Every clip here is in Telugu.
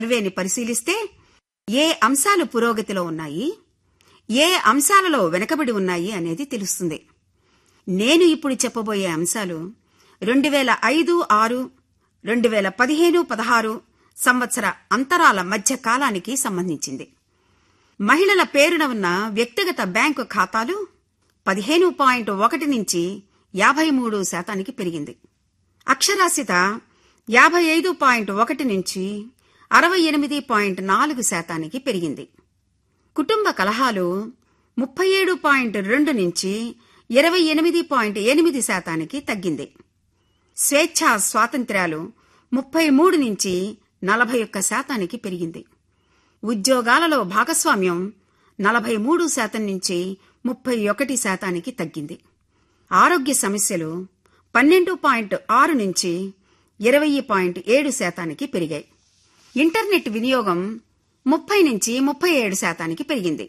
సర్వేని పరిశీలిస్తే ఏ అంశాలు పురోగతిలో ఉన్నాయి ఏ అంశాలలో వెనకబడి ఉన్నాయి అనేది తెలుస్తుంది నేను ఇప్పుడు చెప్పబోయే అంశాలు రెండు వేల ఐదు ఆరు రెండు వేల పదిహేను పదహారు సంవత్సర అంతరాల మధ్య కాలానికి సంబంధించింది మహిళల పేరున ఉన్న వ్యక్తిగత బ్యాంకు ఖాతాలు పదిహేను పాయింట్ ఒకటి నుంచి యాభై మూడు శాతానికి పెరిగింది అక్షరాస్యత యాభై ఐదు పాయింట్ ఒకటి నుంచి అరవై ఎనిమిది పాయింట్ నాలుగు శాతానికి పెరిగింది కుటుంబ కలహాలు ముప్పై ఏడు పాయింట్ రెండు నుంచి ఇరవై ఎనిమిది పాయింట్ ఎనిమిది శాతానికి తగ్గింది స్వేచ్ఛా స్వాతంత్ర్యాలు ముప్పై మూడు నుంచి నలభై ఒక్క శాతానికి పెరిగింది ఉద్యోగాలలో భాగస్వామ్యం నలభై మూడు శాతం నుంచి ముప్పై ఒకటి శాతానికి తగ్గింది ఆరోగ్య సమస్యలు పన్నెండు పాయింట్ ఆరు నుంచి ఇరవై పాయింట్ ఏడు శాతానికి పెరిగాయి ఇంటర్నెట్ వినియోగం ముప్పై నుంచి ముప్పై ఏడు శాతానికి పెరిగింది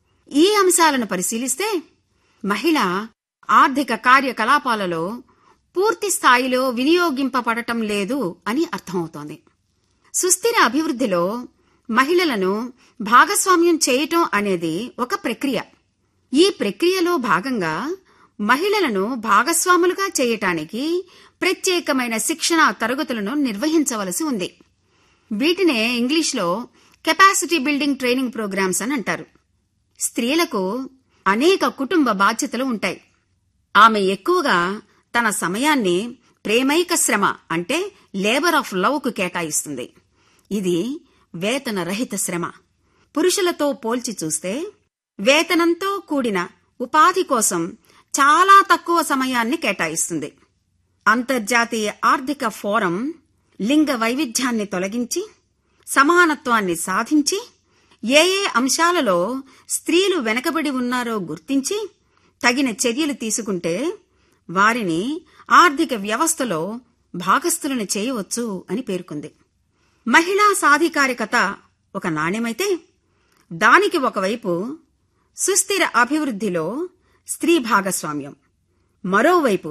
ఈ అంశాలను పరిశీలిస్తే మహిళ ఆర్థిక కార్యకలాపాలలో పూర్తి స్థాయిలో వినియోగింపబడటం లేదు అని అర్థమవుతోంది సుస్థిర అభివృద్ధిలో మహిళలను భాగస్వామ్యం చేయటం అనేది ఒక ప్రక్రియ ఈ ప్రక్రియలో భాగంగా మహిళలను భాగస్వాములుగా చేయటానికి ప్రత్యేకమైన శిక్షణ తరగతులను నిర్వహించవలసి ఉంది వీటినే ఇంగ్లీష్లో కెపాసిటీ బిల్డింగ్ ట్రైనింగ్ ప్రోగ్రామ్స్ అని అంటారు స్త్రీలకు అనేక కుటుంబ బాధ్యతలు ఉంటాయి ఆమె ఎక్కువగా తన సమయాన్ని ప్రేమైక శ్రమ అంటే లేబర్ ఆఫ్ లవ్ కు కేటాయిస్తుంది ఇది వేతన రహిత శ్రమ పురుషులతో పోల్చి చూస్తే వేతనంతో కూడిన ఉపాధి కోసం చాలా తక్కువ సమయాన్ని కేటాయిస్తుంది అంతర్జాతీయ ఆర్థిక ఫోరం లింగ వైవిధ్యాన్ని తొలగించి సమానత్వాన్ని సాధించి ఏ ఏ అంశాలలో స్త్రీలు వెనకబడి ఉన్నారో గుర్తించి తగిన చర్యలు తీసుకుంటే వారిని ఆర్థిక వ్యవస్థలో భాగస్థులను చేయవచ్చు అని పేర్కొంది మహిళా సాధికారికత ఒక నాణ్యమైతే దానికి ఒకవైపు సుస్థిర అభివృద్ధిలో స్త్రీ భాగస్వామ్యం మరోవైపు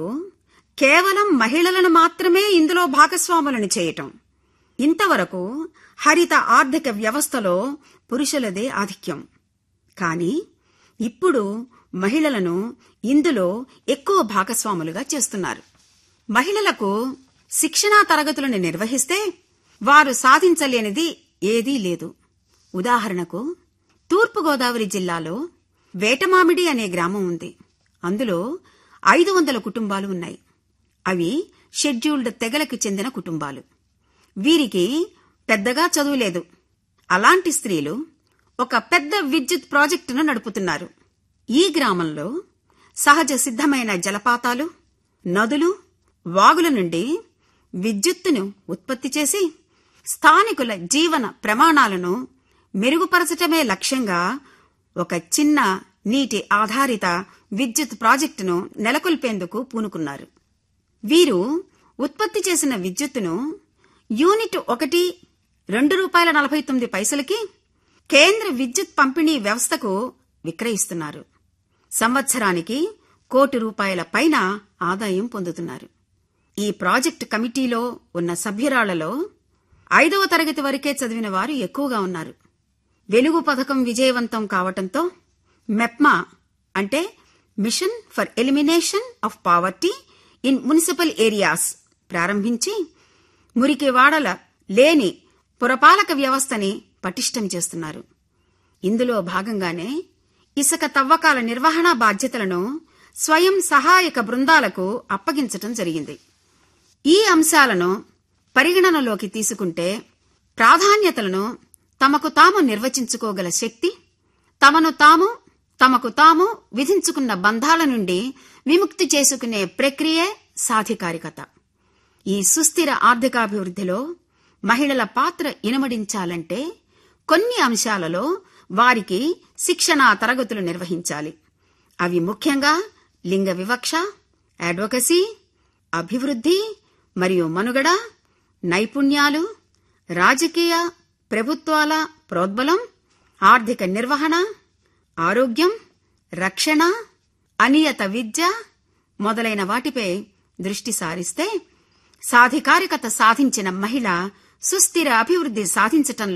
కేవలం మహిళలను మాత్రమే ఇందులో భాగస్వాములను చేయటం ఇంతవరకు హరిత ఆర్థిక వ్యవస్థలో పురుషులదే ఆధిక్యం కాని ఇప్పుడు మహిళలను ఇందులో ఎక్కువ భాగస్వాములుగా చేస్తున్నారు మహిళలకు శిక్షణా తరగతులను నిర్వహిస్తే వారు సాధించలేనిది ఏదీ లేదు ఉదాహరణకు తూర్పుగోదావరి జిల్లాలో వేటమామిడి అనే గ్రామం ఉంది అందులో ఐదు వందల కుటుంబాలు ఉన్నాయి అవి షెడ్యూల్డ్ తెగలకు చెందిన కుటుంబాలు వీరికి పెద్దగా చదువులేదు అలాంటి స్త్రీలు ఒక పెద్ద విద్యుత్ ప్రాజెక్టును నడుపుతున్నారు ఈ గ్రామంలో సహజ సిద్ధమైన జలపాతాలు నదులు వాగుల నుండి విద్యుత్తును ఉత్పత్తి చేసి స్థానికుల జీవన ప్రమాణాలను మెరుగుపరచటమే లక్ష్యంగా ఒక చిన్న నీటి ఆధారిత విద్యుత్ ప్రాజెక్టును నెలకొల్పేందుకు పూనుకున్నారు వీరు ఉత్పత్తి చేసిన విద్యుత్తును యూనిట్ ఒకటి రెండు రూపాయల నలభై తొమ్మిది పైసలకి కేంద్ర విద్యుత్ పంపిణీ వ్యవస్థకు విక్రయిస్తున్నారు సంవత్సరానికి కోటి రూపాయల పైన ఆదాయం పొందుతున్నారు ఈ ప్రాజెక్టు కమిటీలో ఉన్న సభ్యురాళ్లలో ఐదవ తరగతి వరకే చదివిన వారు ఎక్కువగా ఉన్నారు వెలుగు పథకం విజయవంతం కావటంతో మెప్మా అంటే mission for elimination of poverty in municipal areas ప్రారంభించి మురికి వాడల లేని పురపాలక వ్యవస్థని పటిష్టం చేస్తున్నారు ఇందులో భాగంగానే ఇసుక తవ్వకాల నిర్వహణ బాధ్యతలను స్వయం సహాయక బృందాలకు అప్పగించటం జరిగింది ఈ అంశాలను పరిగణనలోకి తీసుకుంటే ప్రాధాన్యతలను తమకు తాము నిర్వచించుకోగల శక్తి తమను తాము తమకు తాము విధించుకున్న బంధాల నుండి విముక్తి చేసుకునే ప్రక్రియే సాధికారికత ఈ సుస్థిర ఆర్థికాభివృద్ధిలో మహిళల పాత్ర ఇనుమడించాలంటే కొన్ని అంశాలలో వారికి శిక్షణా తరగతులు నిర్వహించాలి అవి ముఖ్యంగా లింగ వివక్ష అడ్వకసీ అభివృద్ధి మరియు మనుగడ నైపుణ్యాలు రాజకీయ ప్రభుత్వాల ప్రోద్బలం ఆర్థిక నిర్వహణ ఆరోగ్యం రక్షణ అనియత విద్య మొదలైన వాటిపై దృష్టి సారిస్తే సాధికారికత సాధించిన మహిళ సుస్థిర అభివృద్ధి సాధించటంలో